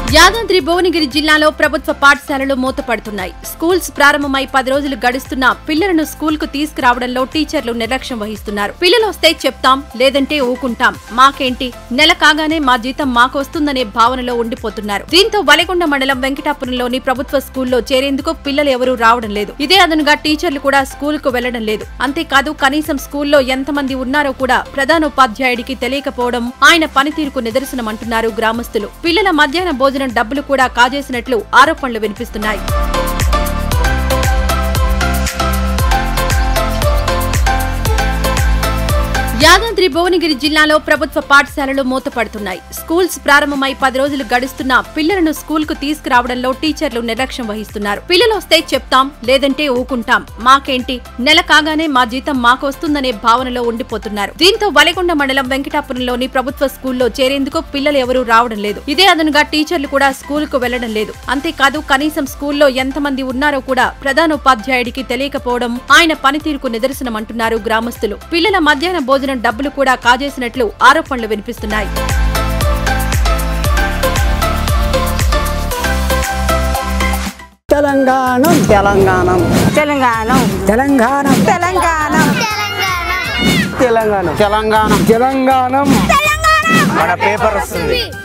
యాదాద్రి భువనగిరి జిల్లాలో ప్రభుత్వ పాఠశాలలు మూతపడుతున్నాయి స్కూల్స్ ప్రారంభమై పది రోజులు గడుస్తున్నా పిల్లలను స్కూల్ కు తీసుకురావడంలో టీచర్లు నిర్లక్ష్యం వహిస్తున్నారు పిల్లలు వస్తే చెప్తాం లేదంటే ఊకుంటాం మాకేంటి నెల కాగానే మా జీతం మాకు వస్తుందనే భావనలో ఉండిపోతున్నారు దీంతో వలెగొండ మండలం వెంకటాపురంలోని ప్రభుత్వ స్కూల్లో చేరేందుకు పిల్లలు ఎవరూ రావడం లేదు ఇదే అదనుగా టీచర్లు కూడా స్కూల్ కు వెళ్లడం లేదు అంతేకాదు కనీసం స్కూల్లో ఎంతమంది ఉన్నారో కూడా ప్రధానోపాధ్యాయుడికి తెలియకపోవడం ఆయన పనితీరుకు నిదర్శనమంటున్నారు గ్రామస్తులు పిల్లల మధ్యాహ్న భోజనం డబ్బులు కూడా కాజేసినట్లు ఆరోపణలు వినిపిస్తున్నాయి యాదాద్రి భువనగిరి జిల్లాలో ప్రభుత్వ పాఠశాలలు మూతపడుతున్నాయి స్కూల్స్ ప్రారంభమై పది రోజులు గడుస్తున్నా పిల్లలను స్కూల్ కు తీసుకురావడంలో టీచర్లు నిర్లక్ష్యం వహిస్తున్నారు పిల్లలు వస్తే చెప్తాం లేదంటే ఊకుంటాం మాకేంటి నెల కాగానే మా జీతం మాకు వస్తుందనే భావనలో ఉండిపోతున్నారు దీంతో వలెగొండ మండలం వెంకటాపురంలోని ప్రభుత్వ స్కూల్లో చేరేందుకు పిల్లలు ఎవరూ రావడం లేదు ఇదే అదనుగా టీచర్లు కూడా స్కూల్ కు వెళ్లడం లేదు అంతేకాదు కనీసం స్కూల్లో ఎంతమంది ఉన్నారో కూడా ప్రధానోపాధ్యాయుడికి తెలియకపోవడం ఆయన పనితీరుకు నిదర్శనమంటున్నారు గ్రామస్తులు పిల్లల మధ్యాహ్న భోజనం డబ్బులు కూడా కాజేసినట్లు ఆరోపణలు వినిపిస్తున్నాయి తెలంగాణ తెలంగాణ తెలంగాణ తెలంగాణ తెలంగాణ తెలంగాణ తెలంగాణ తెలంగాణ మన పేపర్ వస్తుంది